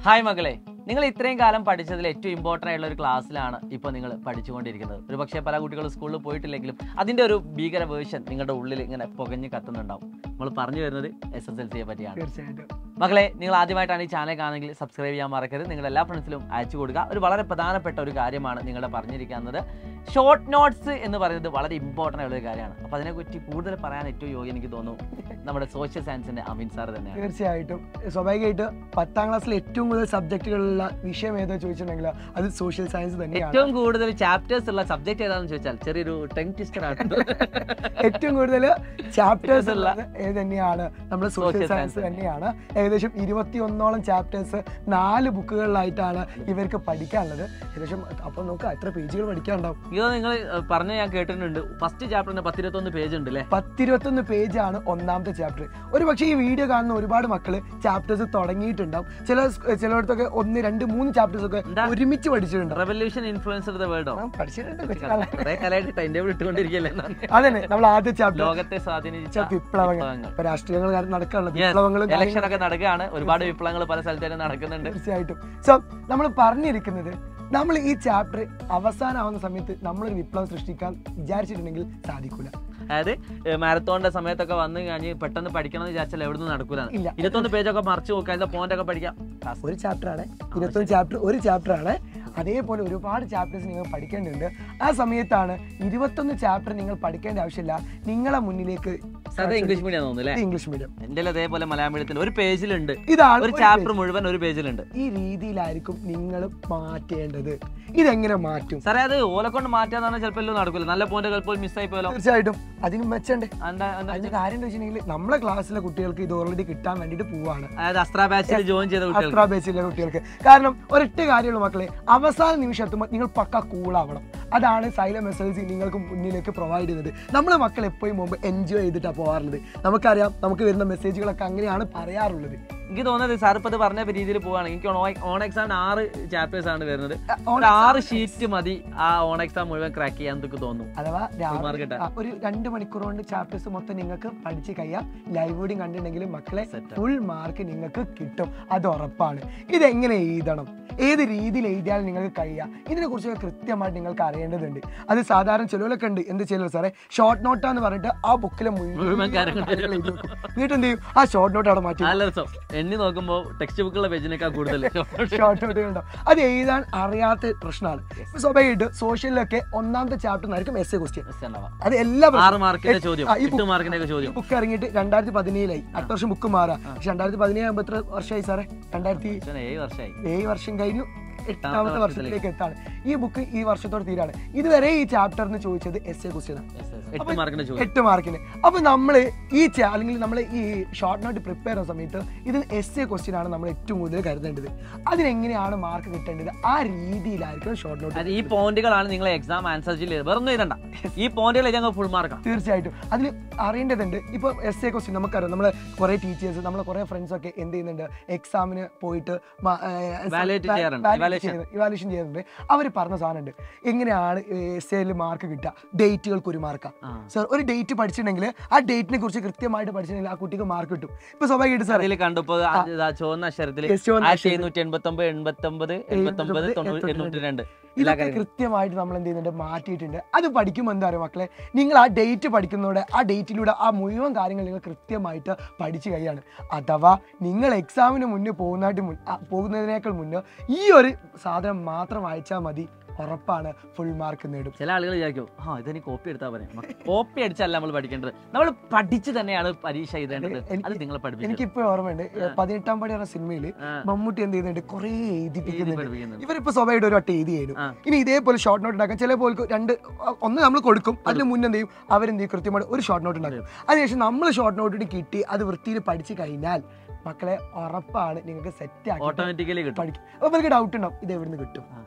Hi മകളെ നിങ്ങൾ ഇത്രയും കാലം പഠിച്ചതിൽ ഏറ്റവും ഇമ്പോർട്ടൻ്റ് ആയിട്ടുള്ള ഒരു ക്ലാസ്സിലാണ് ഇപ്പോൾ നിങ്ങൾ പഠിച്ചുകൊണ്ടിരിക്കുന്നത് ഒരു പക്ഷേ പല കുട്ടികളും സ്കൂളിൽ പോയിട്ടില്ലെങ്കിലും അതിൻ്റെ ഒരു ഭീകര വേർഷൻ നിങ്ങളുടെ ഉള്ളിൽ ഇങ്ങനെ പുകഞ്ഞ് കത്തുന്നുണ്ടാവും നമ്മൾ പറഞ്ഞു വരുന്നത് എസ് എസ് എൽ സിയെ പറ്റിയാണ് തീർച്ചയായിട്ടും മക്കളെ നിങ്ങൾ ആദ്യമായിട്ടാണ് ഈ ചാനൽ കാണുമെങ്കിൽ സബ്സ്ക്രൈബ് ചെയ്യാൻ മറക്കരുത് നിങ്ങളുടെ എല്ലാ ഫ്രണ്ട്സിലും അയച്ചു കൊടുക്കുക ഒരു വളരെ പ്രധാനപ്പെട്ട ഒരു കാര്യമാണ് നിങ്ങളുടെ പറഞ്ഞിരിക്കുന്നത് ഷോർട്ട് നോട്ട്സ് എന്ന് പറയുന്നത് വളരെ ഇമ്പോർട്ടൻ്റ് ആയിട്ടുള്ള ഒരു കാര്യമാണ് അപ്പോൾ അതിനെപ്പറ്റി കൂടുതൽ പറയാൻ ഏറ്റവും യോഗ്യം എനിക്ക് തോന്നുന്നു നമ്മുടെ സോഷ്യൽ സയൻസിൻ്റെ അമീൻ സാർ തന്നെയാണ് തീർച്ചയായിട്ടും സ്വാഭാവികമായിട്ട് പത്താം ക്ലാസ്സിൽ ഏറ്റവും കൂടുതൽ സബ്ജക്റ്റുകളുള്ള വിഷയം ഏതോ ചോദിച്ചിട്ടുണ്ടെങ്കിൽ അത് സോഷ്യൽ സയൻസ് തന്നെയാണ് ഏറ്റവും കൂടുതൽ ചാപ്റ്റേഴ്സ് ഉള്ള സബ്ജക്ട് ഏതാണെന്ന് ചോദിച്ചാൽ ചെറിയൊരു ടെങ് ട്വിസ്റ്റർ ആണ് ഏറ്റവും കൂടുതൽ ചാപ്റ്റേഴ്സ് ഉള്ള ഉള്ളത് ഏത് തന്നെയാണ് നമ്മുടെ സോഷ്യൽ Social സയൻസ് science തന്നെയാണ് ഏകദേശം ഇരുപത്തി ഒന്നോളം ചാപ്റ്റേഴ്സ് നാല് ബുക്കുകളിലായിട്ടാണ് ഇവർക്ക് പഠിക്കാനുള്ളത് ഏകദേശം അപ്പൊ നോക്കാം എത്ര പേജുകൾ പഠിക്കാനുണ്ടാവും ഇത് നിങ്ങൾ പറഞ്ഞ ഞാൻ കേട്ടിട്ടുണ്ട് ഫസ്റ്റ് ചാപ്റ്ററിന് പത്തിരുപത്തൊന്ന് പേജ് ഉണ്ട് അല്ലേ പത്തിരുപത്തൊന്ന് പേജാണ് ഒന്നാമത്തെ ചാപ്റ്റർ ഒരു പക്ഷേ ഈ വീഡിയോ കാണുന്ന ഒരുപാട് മക്കള് ചാപ്റ്റേഴ്സ് തുടങ്ങിയിട്ടുണ്ടാവും ചില ചിലയിടത്തൊക്കെ ഒന്ന് രണ്ട് മൂന്ന് ചാപ്റ്റേഴ്സ് ഒക്കെ എന്താ? ഒരുമിച്ച് പഠിച്ചിട്ടുണ്ടാവും റെവല്യൂഷൻ ഇൻഫ്ലുവൻസ് ഓഫ് ദ വേൾഡോ ആ, പഠിച്ചിട്ടുണ്ട് കൊച്ചുകാലം. കുറെ കാലമായിട്ട് ടൈം ടേബിൾ ഇട്ടുകൊണ്ടിരിക്കല്ലേ അതന്നെ നമ്മൾ ആദ്യ ചാപ്റ്റർ ലോകത്തെ സ്വാധീനിച്ച വിപ്ലവങ്ങൾ വിപ്ലവങ്ങൾ ഇപ്പൊ രാഷ്ട്രീയങ്ങൾ കാരണം നടക്കാനുള്ള Yes. വിപ്ലവങ്ങളും ഇലക്ഷൻ ഒക്കെ നടക്കുകയാണ് ഒരുപാട് വിപ്ലവങ്ങൾ പല സ്ഥലത്തേക്കും നടക്കുന്നുണ്ട് തീർച്ചയായിട്ടും സോ നമ്മൾ പറഞ്ഞിരിക്കുന്നത് നമ്മൾ ഈ ചാപ്റ്റർ അവസാനമാവുന്ന സമയത്ത് നമ്മളൊരു വിപ്ലവം സൃഷ്ടിക്കാൻ വിചാരിച്ചിട്ടുണ്ടെങ്കിൽ സാധിക്കൂല അതായത് മാരത്തോണിന്റെ സമയത്തൊക്കെ വന്ന് കഴിഞ്ഞ് പെട്ടെന്ന് പഠിക്കണം എന്ന് വിചാരിച്ചാൽ എവിടെ നിന്ന് നടക്കൂല ഇല്ല ഇരുപത്തൊന്ന് പേജൊക്കെ മറിച്ച് നോക്കാം അതിന്റെ പോയിന്റ് ഒക്കെ പഠിക്കാം ഒരു ചാപ്റ്റർ ആണ് ഇരുപത്തൊന്ന് ചാപ്റ്റർ ഒരു ചാപ്റ്റർ ആണ് അതേപോലെ ഒരുപാട് ചാപ്റ്റേഴ്സ് നിങ്ങൾ പഠിക്കേണ്ടതുണ്ട് ആ സമയത്താണ് ഇരുപത്തൊന്ന് ചാപ്റ്റർ നിങ്ങൾ പഠിക്കേണ്ട ആവശ്യമില്ല നിങ്ങളെ മുന്നിലേക്ക് സാധാ ഇംഗ്ലീഷ് മീഡിയം തോന്നുന്നു അല്ലേ ഇംഗ്ലീഷ് മീഡിയം എന്റെ അതേപോലെ മലയാളം മീഡിയത്തിൽ ഒരു പേജിലുണ്ട് ഇതാണ് ഒരു ഒരു ചാപ്റ്റർ മുഴുവൻ ഒരു പേജിലുണ്ട് ഈ രീതിയിലായിരിക്കും നിങ്ങൾ മാറ്റേണ്ടത് ഇതെങ്ങനെ മാറ്റും സാറേ അത് ഓലെ കൊണ്ട് മാറ്റാന്ന് ചിലപ്പോൾ എല്ലാം നടക്കില്ല നല്ല പോയിന്റ് ചിലപ്പോൾ മിസ്സായി പോയാലോ തീർച്ചയായിട്ടും അതിന് മെച്ചണ്ടേ എന്താ എന്താ അതിന്റെ കാര്യം എന്താ വെച്ചിട്ടുണ്ടെങ്കിൽ നമ്മളെ ക്ലാസ്സിലെ കുട്ടികൾക്ക് ഇത് ഓൾറെഡി കിട്ടാൻ വേണ്ടിയിട്ട് പോവാണ് അതായത് അസ്ത്ര ബാച്ചിൽ ജോയിൻ ചെയ്ത കുട്ടികൾക്ക് അത്ര ബേസിലെ കുട്ടികൾക്ക് കാരണം ഒരൊറ്റ കാര്യമുള്ള മക്കളെ അവസാന നിമിഷം എത്തുമ്പോൾ നിങ്ങൾ പക്ക കൂളാവണം അതാണ് സൈലം എസ് എൽ സി നിങ്ങൾക്ക് മുന്നിലേക്ക് പ്രൊവൈഡ് ചെയ്യുന്നത് നമ്മളെ മക്കൾ എപ്പോഴും മുമ്പ് എൻജോയ് ചെയ്തിട്ടാണ് പോകാറുള്ളത് നമുക്കറിയാം നമുക്ക് വരുന്ന മെസ്സേജുകളൊക്കെ അങ്ങനെയാണ് പറയാറുള്ളത് എനിക്ക് തോന്നുന്നത് സാർ ഇപ്പൊ ഇത് പറഞ്ഞ രീതിയിൽ പോവാണ് എനിക്ക് ഓൺ എക്സാമിന് ആറ് ചാപ്റ്റേഴ്സ് ആണ് വരുന്നത് ഓൺ ഒരു ആറ് ഷീറ്റ് മതി ആ ഓൺ എക്സാം മുഴുവൻ ക്രാക്ക് ചെയ്യാൻ എന്നൊക്കെ തോന്നുന്നു അഥവാ രാവിലെ മാർക്ക് കിട്ടാൻ. ആ, ഒരു രണ്ട് മണിക്കൂർ കൊണ്ട് ചാപ്റ്റേഴ്സ് മൊത്തം നിങ്ങൾക്ക് പഠിച്ച് കഴിയാം ലൈവ് വീഡിയോ കണ്ടിട്ടുണ്ടെങ്കിൽ മക്കളെ Set ആണ്. ഫുൾ മാർക്ക് നിങ്ങൾക്ക് കിട്ടും അത് ഉറപ്പാണ് ഇതെങ്ങനെ എഴുതണം ഏത് രീതിയിൽ എഴുതിയാൽ നിങ്ങൾക്ക് കഴിയാം ഇതിനെ കുറിച്ച് കൃത്യമായിട്ട് നിങ്ങൾക്ക് അറിയേണ്ടതുണ്ട് അത് സാധാരണ ചിലവരൊക്കെ ഉണ്ട് എന്ത് ചെയ്യലോ സാറേ ഷോർട്ട് നോട്ടാന്ന് പറഞ്ഞിട്ട് ആ ബുക്കിലെ മുഴുവൻ കാര്യങ്ങൾ കാര്യങ്ങൾ എഴുതി വെക്കും എന്നിട്ട് എന്ത് ചെയ്യും ആ ഷോർട്ട് നോട്ട് അവിടെ മാറ്റി നല്ല രസം എണ്ണി നോക്കുമ്പോ ടെക്സ്റ്റ് ബുക്കുള്ള പേജിനേക്കാൾ കൂടുതൽ ഷോർട്ട് നോട്ട് ഉണ്ടാവും അത് എഴുതാൻ അറിയാത്ത പ്രശ്നമാണ് ഇപ്പൊ സ്വാഭാവികമായിട്ട് സോഷ്യലിലൊക്കെ ഒന്നാമത്തെ ചാപ്റ്റർ ആയിരിക്കും എസ് എ ക്വസ്റ്റ്യൻ അത് എല്ലാ ആറ് മാർക്കിന്റെ ചോദ്യം ആ, ഈ എട്ട് മാർക്കിന്റെ ഒക്കെ ചോദ്യം ബുക്ക് ഇറങ്ങിയിട്ട് രണ്ടായിരത്തി പതിനേഴിലായി അടുത്ത വർഷം ബുക്ക് മാറാം പക്ഷെ രണ്ടായിരത്തി പതിനേഴ് ആകുമ്പോൾ എത്ര വർഷമായി സാറേ രണ്ടായിരത്തി പക്ഷേ ഏഴ് വർഷമായി ഏഴ് വർഷം കഴിഞ്ഞു എട്ടാമത്തെ എട്ടാമത്തെ വർഷത്തിലേക്ക് എത്താണ് ഈ ബുക്ക് ഈ വർഷത്തോടെ തീരാണ് ഇതുവരെ ഈ ചാപ്റ്ററിന് ചോദിച്ചത് S A question Yes, yes. എട്ട് മാർക്കിന്റെ ചോദ്യം എട്ട് മാർക്കിന് അപ്പൊ നമ്മൾ ഈ ചാ- അല്ലെങ്കിൽ നമ്മൾ ഈ ഷോർട്ട് നോട്ട് പ്രിപ്പയർ ചെയ്യുന്ന സമയത്ത് ഇത് എസ് എ ക്വസ്റ്റ്യൻ ആണ് നമ്മൾ ഏറ്റവും കൂടുതൽ കരുതേണ്ടത് അതിനെങ്ങനെയാണ് മാർക്ക് കിട്ടേണ്ടത് ആ രീതിയിലായിരിക്കും ഷോർട്ട് നോട്ട് അത് ഈ പോയിന്റുകളാണ് നിങ്ങൾ എക്സാം ആൻസർ ചെയ്തത് വേറെ ഒന്നും എഴുതണ്ട ഈ പോയിന്റുകൾ ഞങ്ങൾ ഫുൾ മാർക്കാണ് തീർച്ചയായിട്ടും അതിൽ അറിയേണ്ടതുണ്ട് ഇപ്പോൾ എസ് എ ക്വസ്റ്റ്യൻ നമുക്കറിയാം നമ്മളെ കുറേ ടീച്ചേഴ്സ് നമ്മളെ കുറേ ഫ്രണ്ട്സ് ഒക്കെ എന്ത് ചെയ്യുന്നുണ്ട് എക്സാമിന് പോയിട്ട് Evaluate ചെയ്യാറുണ്ട്. Evaluation. ഇവാലുവേഷൻ ചെയ്യുന്നുണ്ട് അവർ പറഞ്ഞ സാധനമുണ്ട് എങ്ങനെയാണ് എസ് എയിൽ മാർക്ക് കിട്ടുക ഡേറ്റുകൾക്ക് ഒരു മാർക്കാണ് സാർ ഒരു ഡേറ്റ് പഠിച്ചിട്ടുണ്ടെങ്കിൽ ആ ഡേറ്റിനെ കുറിച്ച് കൃത്യമായിട്ട് പഠിച്ചിട്ടുണ്ടെങ്കിൽ ആ കുട്ടിക്ക് മാർക്ക് കിട്ടും ഇപ്പൊ സ്വാഭാവികമായിട്ട് സാർ അതിൽ കണ്ടപ്പോ അത് ഇതാ ചുവന്ന അക്ഷരത്തിൽ Yes, ചുവന്ന ആയിരത്തി എഴുന്നൂറ്റി എൺപത്തി ഒമ്പത് എൺപത്തി ഒമ്പത് എൺപത്തി ഒമ്പത് തൊണ്ണൂറ്റി എണ്ണൂറ്റി രണ്ട് എല്ലാ ഇതൊക്കെ കാര്യങ്ങളും കൃത്യമായിട്ട് നമ്മൾ എന്ത് ചെയ്യുന്നുണ്ട് മാറ്റിയിട്ടുണ്ട് അത് പഠിക്കുമ്പോൾ എന്താ പറയുക മക്കളെ നിങ്ങൾ ആ ഡേറ്റ് പഠിക്കുന്നതോടെ ആ ഡേറ്റിലൂടെ ആ മുഴുവൻ കാര്യങ്ങൾ നിങ്ങൾ കൃത്യമായിട്ട് പഠിച്ചു കഴിയാണ് അഥവാ നിങ്ങൾ എക്സാമിന് മുന്നേ പോകുന്നതായിട്ട് മുൻ ആ, പോകുന്നതിനേക്കാൾ മുന്നേ ഈ ഒരു സാധനം മാത്രം വായിച്ചാൽ മതി ഉറപ്പാണ് ഫുൾ മാർക്ക് നേടും ചില ആളുകൾ വിചാരിക്കും ആ ഇതിന് കോപ്പി എടുത്താൽ പറയാം കോപ്പി അടിച്ചല്ല നമ്മൾ പഠിക്കേണ്ടത് നമ്മൾ പഠിച്ച് തന്നെയാണ് പരീക്ഷ എഴുതേണ്ടത് എനിക്ക് അത് നിങ്ങൾ പഠിപ്പിക്കും എനിക്കിപ്പോ ഓർമ്മയുണ്ട് പതിനെട്ടാം പടി എന്ന സിനിമയിൽ മമ്മൂട്ടി എന്ത് ചെയ്യുന്നുണ്ട് കുറേ എഴുതിപ്പിക്കുന്നുണ്ട് പഠിപ്പിക്കുന്നുണ്ട് ഇവരിപ്പോ സ്വാഭാവികമായിട്ട് ഒരു വട്ടം എഴുതിയായിരുന്നു ആ. ഇനി ഇതേപോലെ ഷോർട്ട് നോട്ട് ഉണ്ടാക്കാം ചില പോലെ രണ്ട് ഒന്ന് നമ്മൾ കൊടുക്കും അതിന് മുന്നേ എന്ത് ചെയ്യും അവരെന്ത് ചെയ്യും കൃത്യമായിട്ട് ഒരു ഷോർട്ട് നോട്ട് ഉണ്ടാക്കും അതിനുശേഷം നമ്മൾ ഷോർട്ട് നോട്ട് കിട്ടി അത് വൃത്തിയിൽ പഠിച്ചു കഴിഞ്ഞാൽ മക്കളെ ഉറപ്പാണ് നിങ്ങൾക്ക് സെറ്റ് ആക്കി ഓട്ടോമാറ്റിക്കലി കിട്ടും പഠിക്കും അപ്പൊ ഇവർക്ക് ഡൗട്ട് ഉണ്ടാവും ഇത് എവിടുന്ന് കിട്ടും ആ.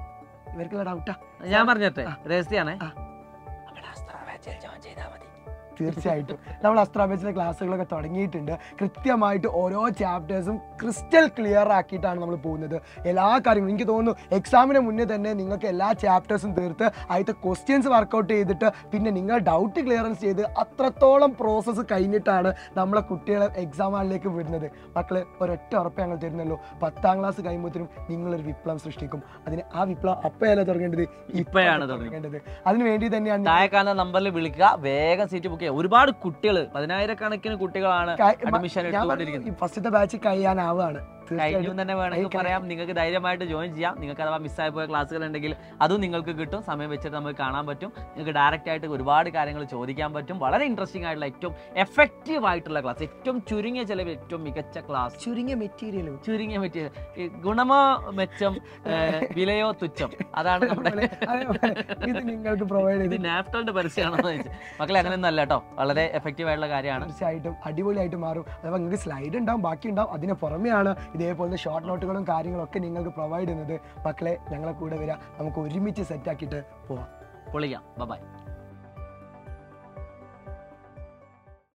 ഇവർക്കുള്ള ഡൗട്ടാ ഞാൻ പറഞ്ഞിട്ടെ രഹസ്യാണേ ആ. അവിടെ അസ്ത്ര ബാച്ചിൽ join ചെയ്താൽ മതി തീർച്ചയായിട്ടും നമ്മൾ അസ്ട്രാബേസിലെ ക്ലാസ്സുകളൊക്കെ തുടങ്ങിയിട്ടുണ്ട് കൃത്യമായിട്ട് ഓരോ ചാപ്റ്റേഴ്സും ക്രിസ്റ്റൽ ക്ലിയർ ആക്കിയിട്ടാണ് നമ്മൾ പോകുന്നത് എല്ലാ കാര്യങ്ങളും എനിക്ക് തോന്നുന്നു എക്സാമിന് മുന്നേ തന്നെ നിങ്ങൾക്ക് എല്ലാ ചാപ്റ്റേഴ്സും തീർത്ത് അതിലത്തെ ക്വസ്റ്റ്യൻസ് വർക്കൗട്ട് ചെയ്തിട്ട് പിന്നെ നിങ്ങൾ ഡൗട്ട് ക്ലിയറൻസ് ചെയ്ത് അത്രത്തോളം പ്രോസസ്സ് കഴിഞ്ഞിട്ടാണ് നമ്മളെ കുട്ടികളെ എക്സാം ഹാളിലേക്ക് വിടുന്നത് മക്കളെ ഒരൊറ്റ ഉറപ്പ് ഞങ്ങൾ തരുന്നല്ലോ പത്താം ക്ലാസ് കഴിയുമ്പോഴത്തേനും നിങ്ങളൊരു വിപ്ലവം സൃഷ്ടിക്കും അതിന് ആ വിപ്ലവം അപ്പോഴല്ല തുടങ്ങേണ്ടത് ഇപ്പോഴാണ് തുടങ്ങേണ്ടത് അതിന് വേണ്ടി തന്നെയാണ് ഞാൻ താഴെ കാണുന്ന നമ്പറിൽ വിളിക്കുക വേഗം സീറ്റ് ബുക്ക് ചെയ്യുക ഒരുപാട് കുട്ടികൾ പതിനായിരക്കണക്കിന് കുട്ടികളാണ് കാ- അഡ്മിഷൻ ഞാൻ പറഞ്ഞു, എടുത്തുകൊണ്ടിരിക്കുന്നത് ഈ ഫസ്റ്റത്തെ ബാച്ച് കഴിയാനാവുകയാണ് കഴിഞ്ഞു തീർച്ചയായിട്ടും തന്നെ വേണമെങ്കിൽ കഴിക്കാൻ- പറയാം നിങ്ങൾക്ക് ധൈര്യമായിട്ട് ജോയിൻ ചെയ്യാം നിങ്ങൾക്ക് അഥവാ മിസ്സായി പോയ ക്ലാസ്സുകൾ ഉണ്ടെങ്കിൽ അതും നിങ്ങൾക്ക് കിട്ടും സമയം വെച്ചിട്ട് നമുക്ക് കാണാൻ പറ്റും നിങ്ങൾക്ക് ഡയറക്റ്റ് ആയിട്ട് ഒരുപാട് കാര്യങ്ങൾ ചോദിക്കാൻ പറ്റും വളരെ ഇൻട്രസ്റ്റിംഗ് ആയിട്ടുള്ള ഏറ്റവും എഫക്റ്റീവ് ആയിട്ടുള്ള ക്ലാസ് ഏറ്റവും ചുരുങ്ങിയ ചിലവ് ഏറ്റവും മികച്ച ക്ലാസ് ചുരുങ്ങിയ മെറ്റീരിയൽ ചുരുങ്ങിയ മെറ്റീരിയൽ ഗുണമോ മെച്ചം ഏഹ്, വിലയോ തുച്ഛം അതാണ് നമ്മുടെ ഇത് നിങ്ങൾക്ക് പ്രൊവൈഡ് ഇത് ചെയ്ത് നാഫ്റ്റോളിന്റെ പരസ്യമാണെന്ന് ചോദിച്ചു മക്കളെ അങ്ങനെയൊന്നും അല്ല കേട്ടോ വളരെ എഫക്റ്റീവ് ആയിട്ടുള്ള കാര്യമാണ് തീർച്ചയായിട്ടും അടിപൊളിയായിട്ട് മാറും അഥവാ നിങ്ങൾക്ക് സ്ലൈഡ് ഉണ്ടാവും ബാക്കി ഉണ്ടാവും അതിന് പുറമെയാണ് ഇതേപോലത്തെ ഷോർട്ട് നോട്ടുകളും കാര്യങ്ങളും ഒക്കെ നിങ്ങൾക്ക് പ്രൊവൈഡ് ചെയ്യുന്നത് മക്കളെ ഞങ്ങളെ കൂടെ വരിക നമുക്ക് ഒരുമിച്ച് സെറ്റ് ആക്കിയിട്ട് പോവാം പൊളിക്കാം ബൈ